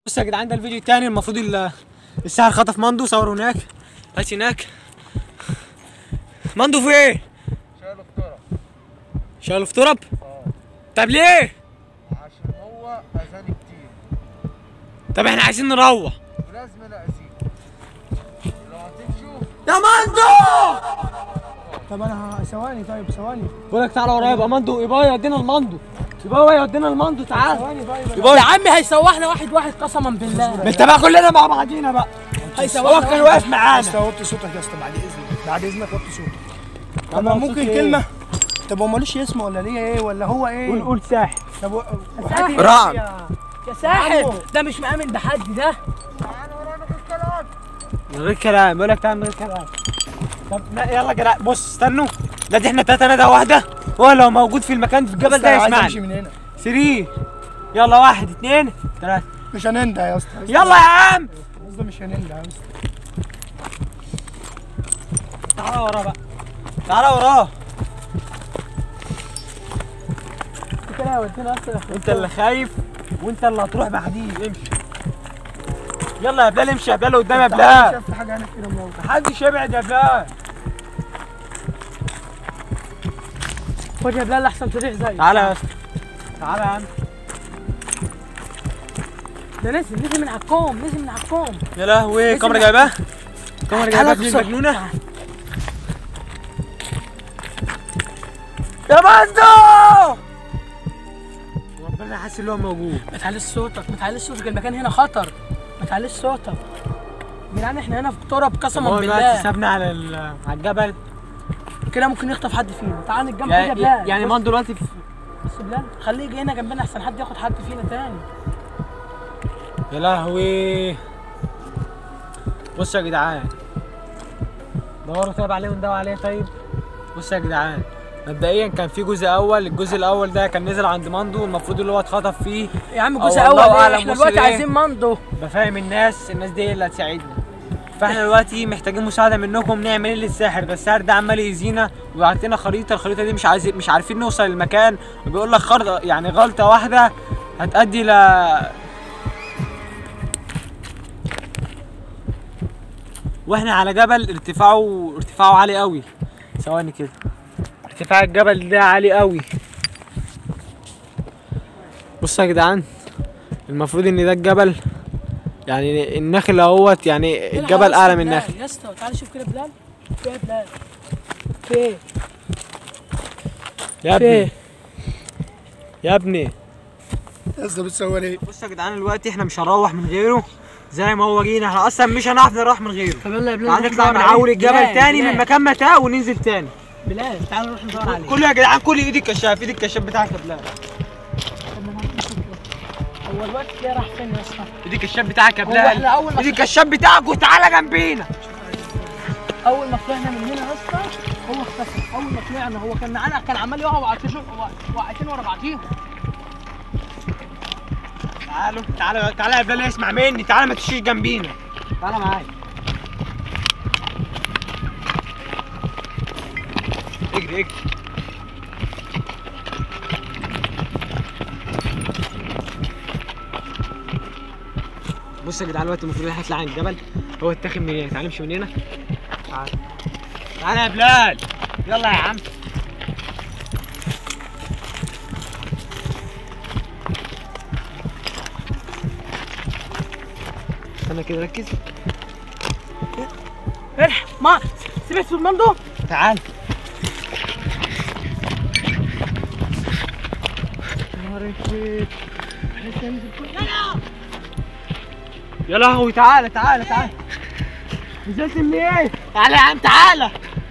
بص يا جدعان ده الفيديو التاني المفروض ال- الساحر خطف مندو صور هناك هات هناك مندو في ايه؟ شايله في طرف شايله في تراب؟ اه طب ليه؟ عشان هو اذاني كتير طب احنا عايزين نروح ولازم انا اذيه لو هتمشوا يا مندو طب انا ه- ثواني طيب ثواني بقول لك تعالى ورايا يبقى مندو يبقى يودينا المندو يبقى يودينا المندو تعال ثواني طيب يبقى يا عم هيسوحنا واحد واحد قسما بالله ما انت بقى كلنا مع بعضينا بقى هو كان واقف يا معانا اسطى وطي صوتك يا اسطى بعد اذنك بعد اذنك وطي صوتك طب طب ممكن صوتي كلمه طب هو ملوش اسم ولا ليه ايه ولا هو ايه قول قول ساحر طب و- ساحر. رعد. يا ساحر ده مش مآمن بحد ده تعالى ورانا في الكلام من غير كلام بقول لك تعال من غير كلام طب ما يلا يا جدعان بص استنوا لا دي احنا تلاته ندى واحده هو لو موجود في المكان في الجبل ده أنا عايز امشي يسمعني من هنا 3 يلا واحد اثنين ثلاثة مش هنندى يا اسطى يلا يا عم قصدي مش هنندى يا اسطى تعالى وراه بقى تعالى وراه كده هيودينا اصلا انت اللي خايف وانت اللي هتروح بعديه امشي يلا يا بلال امشي يا بلال قدام يا بلال شفت حاجه هناك كده منور محدش يبعد يا بلال خد يا بلال احسن تريح زي تعالى يا اسطى تعالى يا عم ده نزل نزل من على الكوم نزل من على الكوم يا لهوي الكاميرا جايباه الكاميرا جايباه ابن بسرعة. المجنونه يا مندو ربنا حاسس ان هو موجود ما تعليش صوتك ما تعليش صوتك المكان هنا خطر ما تعليش صوتك يا جدعان احنا هنا في تراب قسما هو دلوقتي بالله سابنا على ال- على الجبل كده ممكن يخطف حد فينا تعال نتجمع كده يا يعني, بلال يعني بص- مندو دلوقتي في بص بلال خليه يجي هنا جنبنا احسن حد ياخد حد فينا تاني يا لهوي بصوا يا جدعان دوروا طيب عليه وندور عليه طيب بصوا يا جدعان مبدئيا كان في جزء اول الجزء الاول ده كان نزل عند مندو المفروض اللي هو اتخطف فيه يا عم أو الجزء والله الاول أعلم ايه احنا وصل دلوقتي إيه. عايزين مندو بفهم الناس الناس دي اللي هتساعدنا فاحنا دلوقتي محتاجين مساعده منكم نعمل ايه للساحر ده الساحر ده عمال يأذينا ويعطينا خريطه الخريطه دي مش عايز مش عارفين نوصل للمكان وبيقول لك خرطه يعني غلطه واحده هتأدي ل واحنا على جبل ارتفاعه ارتفاعه عالي قوي ثواني كده ارتفاع الجبل ده عالي قوي بصوا يا جدعان المفروض ان ده الجبل يعني النخل اهوت يعني الجبل اعلى من النخل يا اسطى تعالى شوف كده بلال في ايه يا بلال في ايه يا في ايه ابني يا ابني يا اسطى بتصور ايه بص يا جدعان دلوقتي احنا مش هنروح من غيره زي ما هو جينا احنا اصلا مش هنعرف نروح من غيره طب يلا يا بلال تعال نروح نطلع ندور من عليه. اول الجبل بلال، تاني من بلال، مكان ما تاه وننزل تاني بلال تعال نروح ندور عليه كله يا جدعان كل ايدي الكشاف ايدي الكشاف بتاعك يا بلال هو الوقت ده راح فين يا اسطى ايدي الكشاف بتاعك يا هو بلال احنا اول ما ايدي الكشاف بتاعك وتعالى جنبينا اول ما طلعنا من هنا يا اسطى هو اختفى اول ما طلعنا هو كان معانا كان عمال يقع وقعتين وقعتين ورا بعضيهم تعالوا تعالى تعالى يا بلال اسمع مني تعالى ما تشيش جنبينا تعالى معايا اجري اجري بص يا جدعان دلوقتي المفروض احنا نطلع عن الجبل هو اتاخد من هنا تعالى نمشي من هنا تعالى تعالى يا بلال يلا يا عم استنى كده ركز الحق ما سمعت صوت مندو تعال يا لهوي تعالى تعالى تعالى نزلت من ايه؟ تعالى يا عم تعالى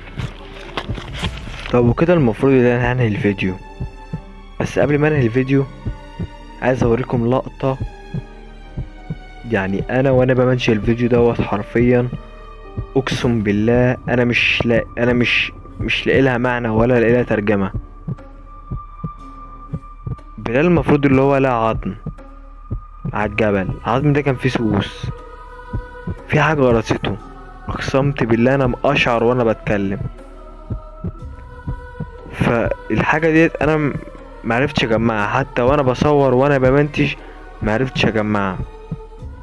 طب وكده المفروض ان انا هنهي الفيديو بس قبل ما انهي الفيديو عايز اوريكم لقطة يعني انا وانا بمنشي الفيديو دوت حرفيا اقسم بالله انا مش لا انا مش مش لاقي لها معنى ولا لاقي لها ترجمة بلال المفروض اللي هو لقى عظم على الجبل العظم ده كان فيه سوس في حاجة غرسته اقسمت بالله انا مقشعر وانا بتكلم فالحاجة ديت انا م- معرفتش اجمعها حتى وانا بصور وانا بمنتج معرفتش اجمعها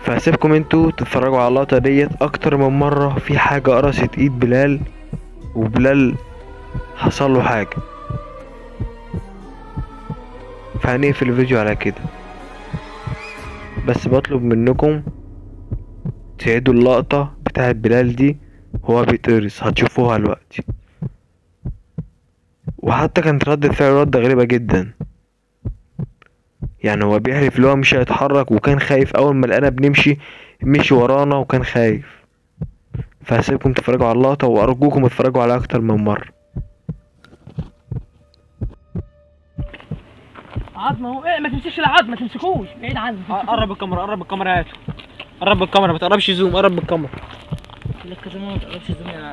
فهسيبكم انتوا تتفرجوا على اللقطة ديت اكتر من مرة في حاجة قرصت ايد بلال وبلال حصل له حاجة فهنقفل الفيديو على كده بس بطلب منكم تعيدوا اللقطة بتاعت بلال دي وهو بيتقرص هتشوفوها دلوقتي وحتى كانت ردة فعل ردة غريبة جدا يعني هو بيحلف اللي هو مش هيتحرك وكان خايف اول ما لقانا بنمشي مشي ورانا وكان خايف فهسيبكم تتفرجوا على اللقطة وارجوكم اتفرجوا عليها اكتر من مرة عظمه اهو ايه ما تمسكش العظم ما تمسكوش بعيد عني قرب الكاميرا قرب الكاميرا هاته قرب الكاميرا ما تقربش زوم قرب الكاميرا لك كذا ما تقربش زوم يا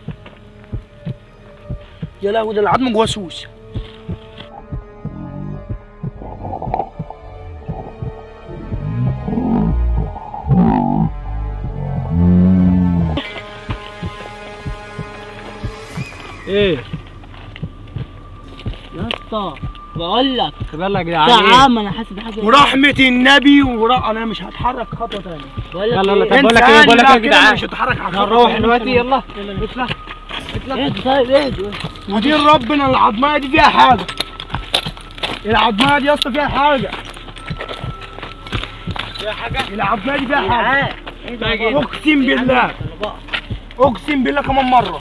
يا لهوي ده العظم جوه سوس ايه يا اسطى بقول لك يلا يا جدعان يا ايه عم انا حاسس بحاجه ورحمة النبي ورا انا مش هتحرك خطوة تانية بقول لك يلا يلا إيه؟ طب بقول لك ايه بقول لك ايه يا جدعان مش هتحرك على يلا خطوة نروح تانية. دلوقتي يلا اطلع اهدى طيب اهدى ودين ربنا العضمايه دي فيها حاجه العضمايه دي يا اسطى فيها حاجه فيها حاجه العضمايه دي فيها حاجه اهدى اقسم بالله اقسم بالله كمان مره